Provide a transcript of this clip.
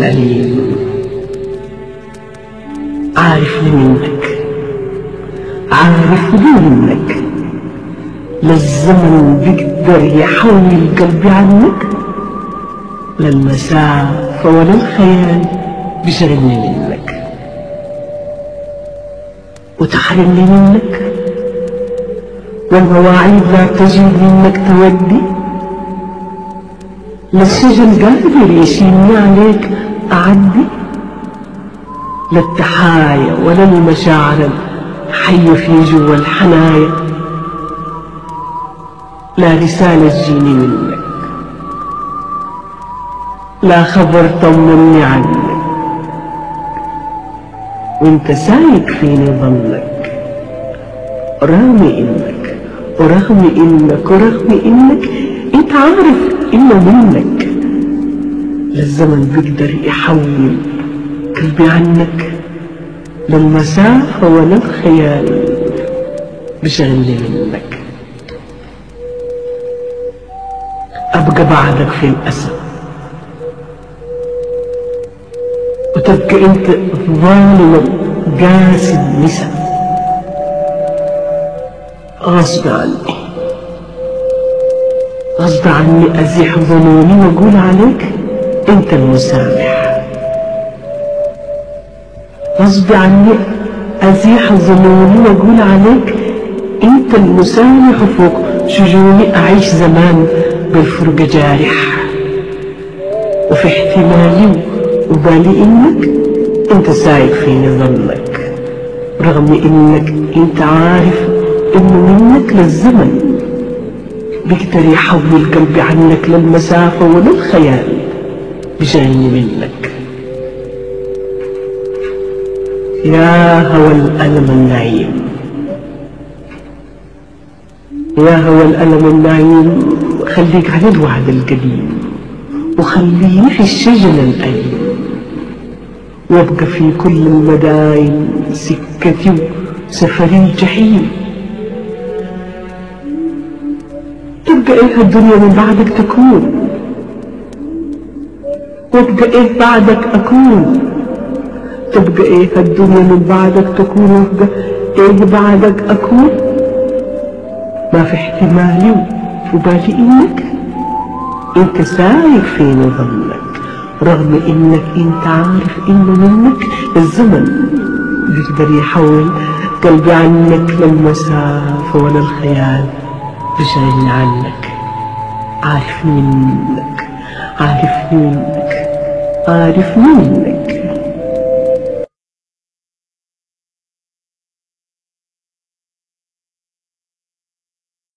الأليم عارف منك عارف منك للزمن بيقدر يحول قلبي عنك للمسافة ولا الخيال بيشغلني منك وتحرمني منك والمواعيد لا تجد منك تودي للسجن قادر يشيلني عليك أعدي للتحايا ولا المشاعر الحية في جوا الحنايا لا رسالة تجيني منك لا خبر طمني عنك وانت سايق فيني ظنك رغم انك ورغم انك ورغم انك انت عارف انه منك للزمن بيقدر يحول قلبي عنك للمسافة ولا الخيال بشغلني منك أبقى بعدك في الأسى وتبقى أنت ظالم قاسي النساء غصب عني غصب عني أزيح ظنوني وأقول عليك أنت المسامح غصب عني أزيح ظنوني وأقول عليك أنت المسامح فوق شجوني أعيش زمان بالفرقة جارح وفي احتمالي وبالي إنك أنت سايق فيني ظنك رغم إنك أنت عارف إنه منك للزمن بيقدر يحول قلبي عنك للمسافة وللخيال بجايني منك يا هوى الألم النعيم يا هوى الألم النعيم خليك على الوعد القديم وخليني في الشجن الأليم وابقى في كل المداين سكتي وسفري الجحيم تبقى ايه الدنيا من بعدك تكون وابقى ايه بعدك اكون تبقى ايه الدنيا من بعدك تكون وابقى ايه بعدك اكون ما في احتمالي وبالي انك انت سايق فيني ظنك رغم انك انت عارف انه منك الزمن بيقدر يحول قلبي عنك للمسافة ولا الخيال بشغلني عنك عارف منك عارف منك عارف منك